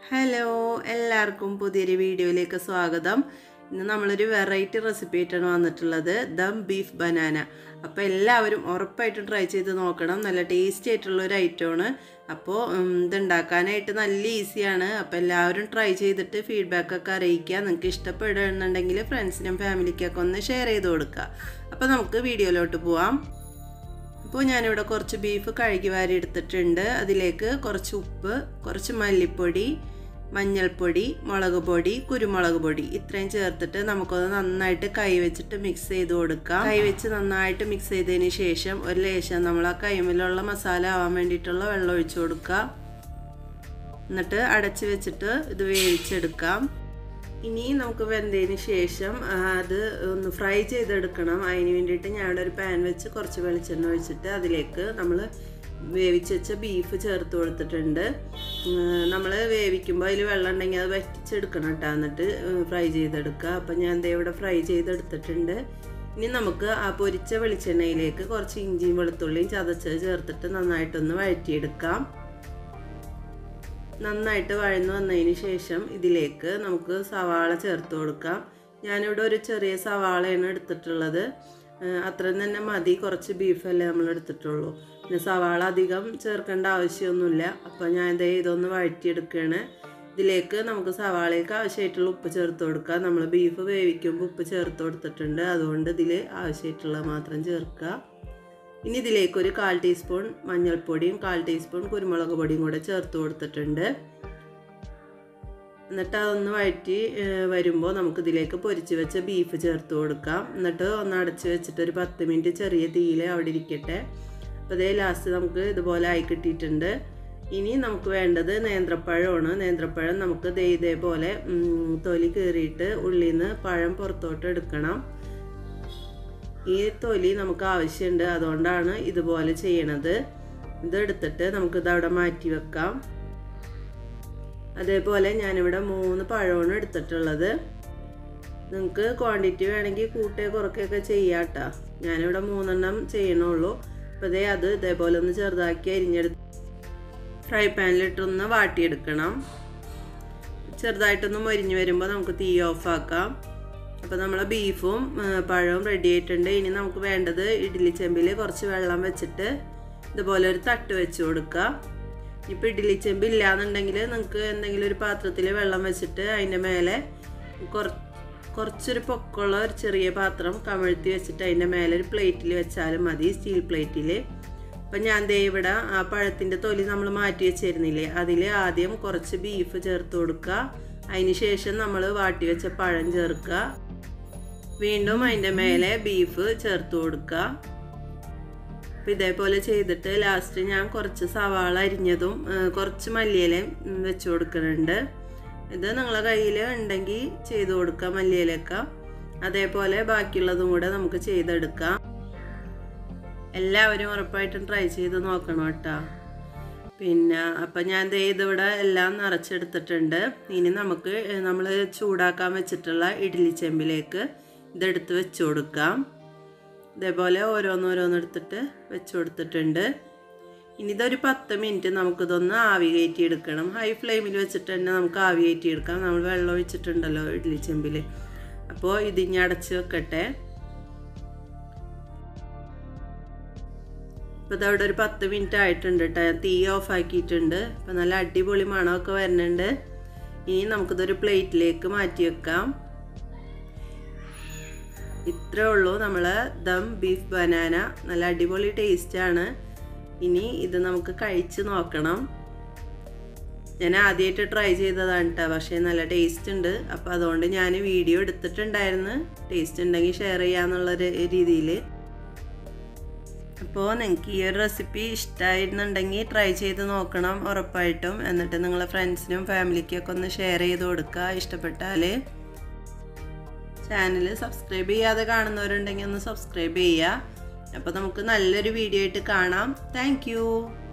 hello എല്ലാവർക്കും പുതിയൊരു വീഡിയോയിലേക്ക് സ്വാഗതം ഇന്ന് നമ്മളൊരു വെറൈറ്റി റെസിപ്പി ആയിട്ടാണ് വന്നിട്ടുള്ളത് ദം ബീഫ് ബനാന അപ്പോൾ എല്ലാവരും ഉറപ്പായിട്ടും ട്രൈ ചെയ്ത് നോക്കണം നല്ല ടേസ്റ്റി ആയിട്ടുള്ള ഒരു ഐറ്റമാണ് അപ്പോൾ ഉം, ഇത് ഉണ്ടാക്കാനായിട്ട് നല്ല ഈസിയാണ് അപ്പോൾ എല്ലാവരും ട്രൈ ചെയ്തിട്ട് ഫീഡ്ബാക്കൊക്കെ അറിയിക്കുക നിങ്ങൾക്ക് ഇഷ്ടപ്പെടുന്നുണ്ടെങ്കിൽ ഫ്രണ്ട്സിനും ഫാമിലിക്കൊക്കെ ഒന്ന് ഷെയർ ചെയ്ത് കൊടുക്കുക അപ്പോൾ നമുക്ക് വീഡിയോയിലോട്ട് പോവാം അപ്പോൾ ഞാനിവിടെ കുറച്ച് ബീഫ് കഴുകി വാരി എടുത്തിട്ടുണ്ട് അതിലേക്ക് കുറച്ച് ഉപ്പ് കുറച്ച് മല്ലിപ്പൊടി മഞ്ഞൾപ്പൊടി മുളക് പൊടി കുരുമുളക് പൊടി ഇത്രയും ചേർത്തിട്ട് നമുക്കൊന്ന് നന്നായിട്ട് കൈ വെച്ചിട്ട് മിക്സ് ചെയ്ത് കൊടുക്കാം കൈ വെച്ച് നന്നായിട്ട് മിക്സ് ചെയ്തതിന് ശേഷം ഒരു ലേശം നമ്മൾ ആ കൈമിലുള്ള മസാല ആവാൻ വേണ്ടിയിട്ടുള്ള വെള്ളം ഒഴിച്ചു കൊടുക്കുക എന്നിട്ട് അടച്ച് വെച്ചിട്ട് ഇത് വേവിച്ചെടുക്കാം ഇനി നമുക്ക് വെന്തതിന് ശേഷം ആ, അത് ഒന്ന് ഫ്രൈ ചെയ്തെടുക്കണം അതിന് വേണ്ടിയിട്ട് ഞാനിവിടെ ഒരു പാൻ വെച്ച് കുറച്ച് വെളിച്ചെണ്ണ ഒഴിച്ചിട്ട് അതിലേക്ക് നമ്മൾ വേവിച്ച് വെച്ച ബീഫ് ചേർത്ത് കൊടുത്തിട്ടുണ്ട് നമ്മൾ വേവിക്കുമ്പോൾ അതിൽ വെള്ളം ഉണ്ടെങ്കിൽ അത് വറ്റിച്ചെടുക്കണം കേട്ടോ എന്നിട്ട് ഫ്രൈ ചെയ്തെടുക്കുക അപ്പം ഞാൻ ദേ ഇവിടെ ഫ്രൈ ചെയ്തെടുത്തിട്ടുണ്ട് ഇനി നമുക്ക് ആ പൊരിച്ച വെളിച്ചെണ്ണയിലേക്ക് കുറച്ച് ഇഞ്ചിയും വെളുത്തുള്ളിയും ചതച്ചത് ചേർത്തിട്ട് നന്നായിട്ടൊന്ന് വഴറ്റിയെടുക്കാം നന്നായിട്ട് വഴന്നു വന്നതിന് ശേഷം ഇതിലേക്ക് നമുക്ക് സവാള ചേർത്ത് കൊടുക്കാം ഞാനിവിടെ ഒരു ചെറിയ സവാളയാണ് എടുത്തിട്ടുള്ളത് ഏഹ് അത്രയും തന്നെ മതി കുറച്ച് ബീഫല്ലേ നമ്മൾ എടുത്തിട്ടുള്ളൂ പിന്നെ സവാള അധികം ചേർക്കേണ്ട ആവശ്യമൊന്നുമില്ല അപ്പോൾ ഞാൻ ഇതേ ഇതൊന്ന് വഴറ്റിയെടുക്കുകയാണ് ഇതിലേക്ക് നമുക്ക് സവാളയ്ക്ക് ആവശ്യമായിട്ടുള്ള ഉപ്പ് ചേർത്ത് കൊടുക്കാം നമ്മൾ ബീഫ് വേവിക്കുമ്പോൾ ഉപ്പ് ചേർത്ത് കൊടുത്തിട്ടുണ്ട് അതുകൊണ്ട് ഇതിൽ ആവശ്യമായിട്ടുള്ളത് മാത്രം ചേർക്കുക ഇനി ഇതിലേക്ക് ഒരു കാൽ ടീസ്പൂൺ മഞ്ഞൾപ്പൊടിയും കാൽ ടീസ്പൂൺ കുരുമുളക് പൊടിയും കൂടെ ചേർത്ത് കൊടുത്തിട്ടുണ്ട് എന്നിട്ട് അതൊന്ന് വഴറ്റി വരുമ്പോൾ നമുക്ക് ഇതിലേക്ക് പൊരിച്ച് വെച്ച ബീഫ് ചേർത്ത് കൊടുക്കാം എന്നിട്ട് ഒന്ന് അടച്ച് വെച്ചിട്ട് ഒരു പത്ത് മിനിറ്റ് ചെറിയ തീയിൽ അവിടെ ഇരിക്കട്ടെ അപ്പോൾ അതേ ലാസ്റ്റ് നമുക്ക് ഇതുപോലെ ആയി കിട്ടിയിട്ടുണ്ട് ഇനി നമുക്ക് വേണ്ടത് നേന്ത്രപ്പഴമാണ് നേന്ത്രപ്പഴം നമുക്ക് ദേ ഇതേപോലെ ഉം, തൊലി കീറിയിട്ട് ഉള്ളിൽ നിന്ന് പഴം പുറത്തോട്ട് എടുക്കണം ഈ തൊലി നമുക്ക് ആവശ്യമുണ്ട് അതുകൊണ്ടാണ് ഇതുപോലെ ചെയ്യണത് ഇതെടുത്തിട്ട് നമുക്കിത് അവിടെ മാറ്റി വെക്കാം അതേപോലെ ഞാനിവിടെ മൂന്ന് പഴമാണ് എടുത്തിട്ടുള്ളത് നിങ്ങൾക്ക് ക്വാണ്ടിറ്റി വേണമെങ്കിൽ കൂട്ടുക കുറയ്ക്കുകയൊക്കെ ചെയ്യാം കേട്ടോ ഞാനിവിടെ മൂന്നെണ്ണം ചെയ്യണുള്ളൂ അപ്പോൾ അതേ അത് ഇതേപോലെ ഒന്ന് ചെറുതാക്കി അരിഞ്ഞെടുത്ത് ഫ്രൈ പാനിലിട്ടൊന്ന് വാട്ടിയെടുക്കണം ചെറുതായിട്ടൊന്ന് മൊരിഞ്ഞ് വരുമ്പോൾ നമുക്ക് തീ ഓഫാക്കാം അപ്പോൾ നമ്മളെ ബീഫും ആ, പഴവും റെഡി ആയിട്ടുണ്ട് ഇനി നമുക്ക് വേണ്ടത് ഇഡ്ഡലി ചെമ്പിൽ കുറച്ച് വെള്ളം വെച്ചിട്ട് ഇതുപോലെ ഒരു തട്ട് വെച്ച് കൊടുക്കുക ഇപ്പോൾ ഇഡ്ഡലി ചെമ്പ് ഇല്ലാന്നുണ്ടെങ്കിൽ നിങ്ങൾക്ക് എന്തെങ്കിലും ഒരു പാത്രത്തിൽ വെള്ളം വെച്ചിട്ട് അതിൻ്റെ മേലെ കുറ കുറച്ചൊരു പൊക്കമുള്ള ഒരു ചെറിയ പാത്രം കമഴ്ത്തി വെച്ചിട്ട് അതിൻ്റെ മേലെ ഒരു പ്ലേറ്റിൽ വെച്ചാലും മതി സ്റ്റീൽ പ്ലേറ്റിൽ അപ്പം ഞാൻ ദേ ഇവിടെ ആ പഴത്തിൻ്റെ തൊലി നമ്മൾ മാറ്റി വെച്ചിരുന്നില്ലേ അതിൽ ആദ്യം കുറച്ച് ബീഫ് ചേർത്ത് കൊടുക്കുക അതിന് ശേഷം നമ്മൾ വാട്ടി വെച്ച പഴം ചേർക്കുക വീണ്ടും അതിൻ്റെ മേലെ ബീഫ് ചേർത്ത് കൊടുക്കുക അപ്പം ഇതേപോലെ ചെയ്തിട്ട് ലാസ്റ്റ് ഞാൻ കുറച്ച് സവാള അരിഞ്ഞതും ആ, കുറച്ച് മല്ലിയിലയും ഉം, വെച്ച് കൊടുക്കുന്നുണ്ട് ഇത് നിങ്ങളെ കയ്യിൽ ഉണ്ടെങ്കിൽ ചെയ്ത് കൊടുക്കുക മല്ലിയിലൊക്കെ അതേപോലെ ബാക്കിയുള്ളതും കൂടെ നമുക്ക് ചെയ്തെടുക്കാം എല്ലാവരും ഉറപ്പായിട്ടും ട്രൈ ചെയ്ത് നോക്കണം കേട്ടോ പിന്നെ അപ്പം ഞാൻ ദേ ഇതിവിടെ എല്ലാം നിറച്ചെടുത്തിട്ടുണ്ട് ഇനി നമുക്ക് നമ്മൾ ചൂടാക്കാൻ വെച്ചിട്ടുള്ള ഇഡ്ഡലി ചെമ്പിലേക്ക് ഇതെടുത്ത് വെച്ച് കൊടുക്കാം ഇതേപോലെ ഓരോന്നോരോന്ന് എടുത്തിട്ട് വെച്ച് കൊടുത്തിട്ടുണ്ട് ഇനി ഇതൊരു പത്ത് മിനിറ്റ് നമുക്കിതൊന്ന് ആവി കയറ്റി എടുക്കണം ഹൈ ഫ്ലെയിമിൽ വെച്ചിട്ട് തന്നെ നമുക്ക് ആവി കയറ്റി എടുക്കാം നമ്മൾ വെള്ളം ഒഴിച്ചിട്ടുണ്ടല്ലോ ഇഡ്ഡലി ചെമ്പിൽ അപ്പോൾ ഇതിഞ്ഞ് അടച്ച് വെക്കട്ടെ ഇപ്പോൾ ഇതവിടെ ഒരു പത്ത് മിനിറ്റ് ആയിട്ടുണ്ട് കേട്ടോ തീ ഓഫ് ആക്കിയിട്ടുണ്ട് അപ്പോൾ നല്ല അടിപൊളി മണമൊക്കെ വരുന്നുണ്ട് ഇനി നമുക്കിതൊരു പ്ലേറ്റിലേക്ക് മാറ്റി വെക്കാം ഇത്രേ ഉള്ളൂ നമ്മൾ ദം ബീഫ് ബനാന നല്ല അടിപൊളി ടേസ്റ്റാണ് ഇനി ഇത് നമുക്ക് കഴിച്ച് നോക്കണം ഞാൻ ആദ്യമായിട്ട് ട്രൈ ചെയ്തതാണ് കേട്ടോ പക്ഷേ നല്ല ടേസ്റ്റ് ഉണ്ട് അപ്പോൾ അതുകൊണ്ട് ഞാൻ വീഡിയോ എടുത്തിട്ടുണ്ടായിരുന്നു ടേസ്റ്റ് ഉണ്ടെങ്കിൽ ഷെയർ ചെയ്യാന്നുള്ളൊരു രീതിയിൽ അപ്പോൾ നിങ്ങൾക്ക് ഈ ഒരു റെസിപ്പി ഇഷ്ടമായിരുന്നുണ്ടെങ്കിൽ ട്രൈ ചെയ്ത് നോക്കണം ഉറപ്പായിട്ടും എന്നിട്ട് നിങ്ങളെ ഫ്രണ്ട്സിനും ഫാമിലിക്കൊക്കെ ഒന്ന് ഷെയർ ചെയ്ത് കൊടുക്കുക ഇഷ്ടപ്പെട്ടാൽ ചാനൽ സബ്സ്ക്രൈബ് ചെയ്യാതെ കാണുന്നവരുണ്ടെങ്കിൽ ഒന്ന് സബ്സ്ക്രൈബ് ചെയ്യുക അപ്പോൾ നമുക്ക് നല്ലൊരു വീഡിയോ ആയിട്ട് കാണാം താങ്ക്